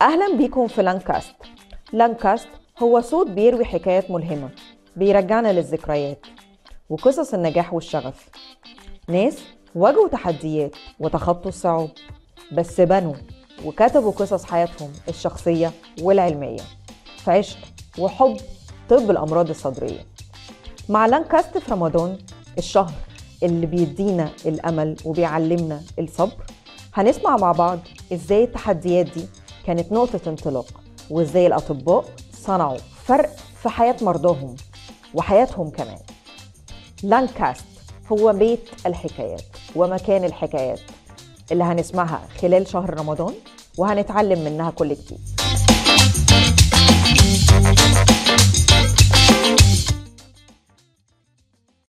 أهلا بيكم في لانكاست لانكاست هو صوت بيروي حكايات ملهمة بيرجعنا للذكريات وقصص النجاح والشغف ناس واجهوا تحديات وتخطوا الصعوب بس بنوا وكتبوا قصص حياتهم الشخصية والعلمية في عشق وحب طب الأمراض الصدرية مع لانكاست في رمضان الشهر اللي بيدينا الأمل وبيعلمنا الصبر هنسمع مع بعض إزاي التحديات دي كانت نقطة انطلاق وإزاي الأطباء صنعوا فرق في حياة مرضاهم وحياتهم كمان لانكاست هو بيت الحكايات ومكان الحكايات اللي هنسمعها خلال شهر رمضان وهنتعلم منها كل جديد